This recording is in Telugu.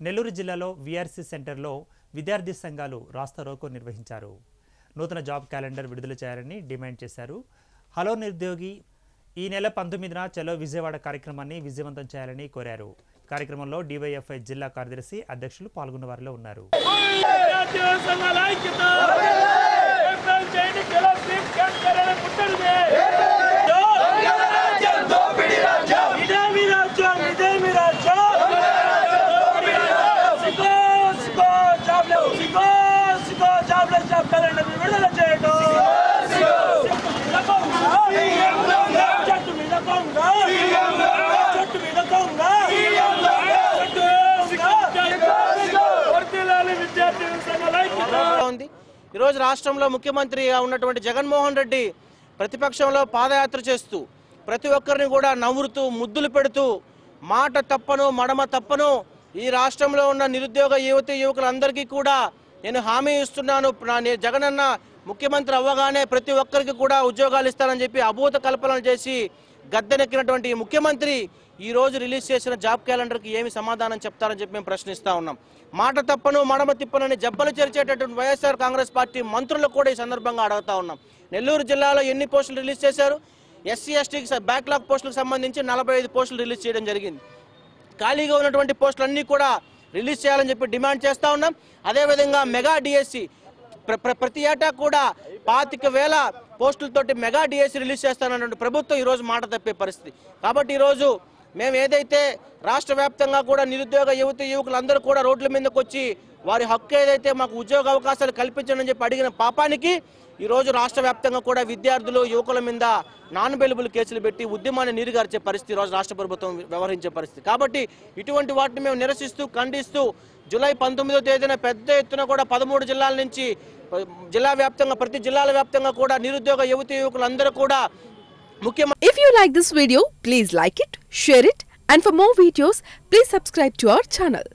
నెల్లూరు జిల్లాలో వీఆర్సీ సెంటర్లో విద్యార్థి సంఘాలు రాస్తారోకో నిర్వహించారు నూతన జాబ్ క్యాలెండర్ విడుదల చేయాలని డిమాండ్ చేశారు హలో నిరుద్యోగి ఈ నెల పంతొమ్మిదిన చలో విజయవాడ కార్యక్రమాన్ని విజయవంతం చేయాలని కోరారు కార్యక్రమంలో డివైఎఫ్ఐ జిల్లా కార్యదర్శి అధ్యక్షులు పాల్గొన్న వారిలో ఉన్నారు జాతీయ సంఘాల ఐక్యత ఏప్రిల్ చేయండి చలో స్వీప్ క్యాంప్ చేయాలని పుట్టింది ఇదే మీ రాజ్యం ఇదే మీ రాజ్యం సిగో సిగో జాబ్లెస్ సిగో సిగో జాబ్లెస్ జాబ్ క్యాలెండర్ విడుదల చేయడం చెట్టు మీద కొంగ చెట్టు మీద కొంగ చెట్టు వర్తిల్లాలి విద్యార్థి సంఘాల ఐక్యత ఉంది ఈరోజు రాష్ట్రంలో ముఖ్యమంత్రిగా ఉన్నటువంటి జగన్మోహన్ రెడ్డి ప్రతిపక్షంలో పాదయాత్ర చేస్తూ ప్రతి ఒక్కరిని కూడా నవ్వురుతూ ముద్దులు పెడుతూ మాట తప్పను మడమ తప్పను ఈ రాష్ట్రంలో ఉన్న నిరుద్యోగ యువతి యువకులందరికీ కూడా నేను హామీ ఇస్తున్నాను నా- నే- జగనన్న ముఖ్యమంత్రి అవ్వగానే ప్రతి ఒక్కరికి కూడా ఉద్యోగాలు ఇస్తానని చెప్పి అభూత కల్పనలు చేసి గద్దెనెక్కినటువంటి ఈ ముఖ్యమంత్రి ఈ రోజు రిలీజ్ చేసిన జాబ్ క్యాలెండర్కి ఏమి సమాధానం చెప్తారని చెప్పి మేము ప్రశ్నిస్తా ఉన్నాం మాట తప్పను మడమ తిప్పనని జబ్బలు చేర్చేటటువంటి వైఎస్ఆర్ కాంగ్రెస్ పార్టీ మంత్రులకు కూడా ఈ సందర్భంగా అడుగుతా ఉన్నాం నెల్లూరు జిల్లాలో ఎన్ని పోస్టులు రిలీజ్ చేశారు ఎస్సీ ఎస్టీకి బ్యాక్లాగ్ పోస్టులకు సంబంధించి నలభై ఐదు పోస్టులు రిలీజ్ చేయడం జరిగింది ఖాళీగా ఉన్నటువంటి పోస్టులన్నీ కూడా రిలీజ్ చేయాలని చెప్పి డిమాండ్ చేస్తా ఉన్నాం అదేవిధంగా మెగా డిఎస్సి ప్రతి ఏటా కూడా పాతిక వేల పోస్టులతోటి మెగా డిఎస్సి రిలీజ్ చేస్తానన్నటువంటి ప్రభుత్వం ఈరోజు మాట తప్పే పరిస్థితి కాబట్టి ఈరోజు మేము ఏదైతే రాష్ట్ర వ్యాప్తంగా కూడా నిరుద్యోగ యువతి యువకులందరూ కూడా రోడ్ల మీదకి వచ్చి వారి హక్కు ఏదైతే మాకు ఉద్యోగ అవకాశాలు కల్పించండి చెప్పి అడిగిన పాపానికి ఈ రోజు రాష్ట్ర వ్యాప్తంగా కూడా విద్యార్థులు యువకుల మీద నాన్ బెయిలబుల్ కేసులు పెట్టి ఉద్యమాన్ని నీరుగార్చే పరిస్థితి ఈ రోజు రాష్ట్ర ప్రభుత్వం వ్యవహరించే పరిస్థితి కాబట్టి ఇటువంటి వాటిని మేము నిరసిస్తూ ఖండిస్తూ జూలై పంతొమ్మిదో తేదీన పెద్ద ఎత్తున కూడా పదమూడు జిల్లాల నుంచి ప- జిల్లా వ్యాప్తంగా ప్రతి జిల్లాల వ్యాప్తంగా కూడా నిరుద్యోగ యువతి యువకులందరూ కూడా ముఖ్యమంత్రి If you like this video, please like it, share it, and for more videos, please subscribe to our channel.